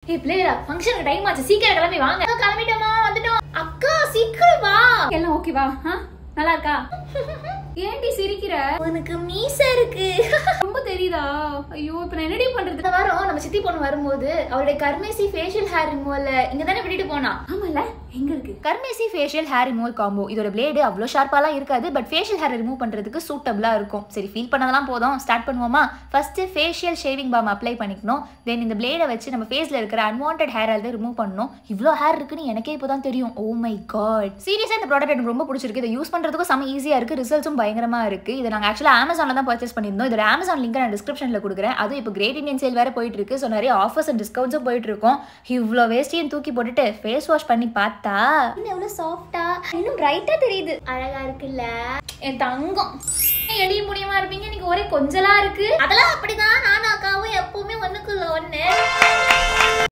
ஏ பிள்ளைடா ஃபங்க்ஷனுக்கு டைம் ஆச்சு சீக்கிரம் கிளம்பி வாங்க அக்கா, கிளம்பிட்டோமா வந்துட்டோம் அக்கா சீக்கிரம் வா எல்லாம் ஓகேவா நல்லா இருக்கா ஏன்டி சிரிக்கிற உனக்கு மீச இருக்கு ரொம்ப தெரியுதா ஐயோ இப்ப நான் என்னடி பண்றது இந்த வாரம் நம்ம சித்தி பொண்ணு வரும்போது அவருடைய கர்மேசி ஃபேஷியல் ஹேர் ரிமூவல்ல இங்க தானே விட்டுட்டு போனா ஆமால எங்க இருக்கு Carmesi facial hair removal combo இதோட பிளேடு அவ்வளோ ஷார்ப்பாலாம் இருக்காது பட் ஃபேஷியல் ஹேர் ரிமூவ் பண்ணுறதுக்கு சூட்டபிளாக இருக்கும் சரி ஃபீல் பண்ணதெல்லாம் போதும் ஸ்டார்ட் பண்ணுவோமா first facial shaving balm apply பண்ணிக்கணும் தென் இந்த பிளேடை வச்சு நம்ம ஃபேஸில் இருக்கிற அன்வான்ட் ஹேர் அதை ரிமூவ் பண்ணணும் இவ்வளோ ஹேர் இருக்குன்னு எனக்கே இப்போ தான் தெரியும் ஓ மை காட் சீரியஸாக இந்த ப்ராடக்ட் எனக்கு ரொம்ப பிடிச்சிருக்கு இதை யூஸ் பண்ணுறதுக்கும் செம ஈஸியாக இருக்குது ரிசல்ட்ஸும் பயங்கரமாக இருக்குது இதை நாங்கள் ஆக்சுவலாக அமேசானில் தான் பர்ச்சேஸ் பண்ணியிருந்தோம் இதோட அமேசான் லிங்க் நான் டிஸ்கிரிப்ஷனில் கொடுக்குறேன் அதுவும் இப்போ கிரேட் இந்தியன் சேல் வேறு போயிட்டு இருக்கு ஸோ நிறைய ஆஃபர்ஸ் அண்ட் டிஸ்கவுண்ட்ஸும் போயிட்டு இருக்கோம் இவ்வளோ வேஸ்டியும் தூக்கி போட்டுட்டு ஃபேஸ் வாஷ் பண்ணி பார்த்தா இன்னும் எவ்வளவு சாஃப்டா இன்னும் பிரைட்டா தெரியுது அழகா இருக்குல்ல என் தங்கம் எளிய முடியுமா இருப்பீங்க நீங்க ஒரே கொஞ்சலா இருக்கு அதெல்லாம் அப்படிதான் நானும் அக்காவும் எப்பவுமே ஒண்ணுக்குள்ள ஒண்ணு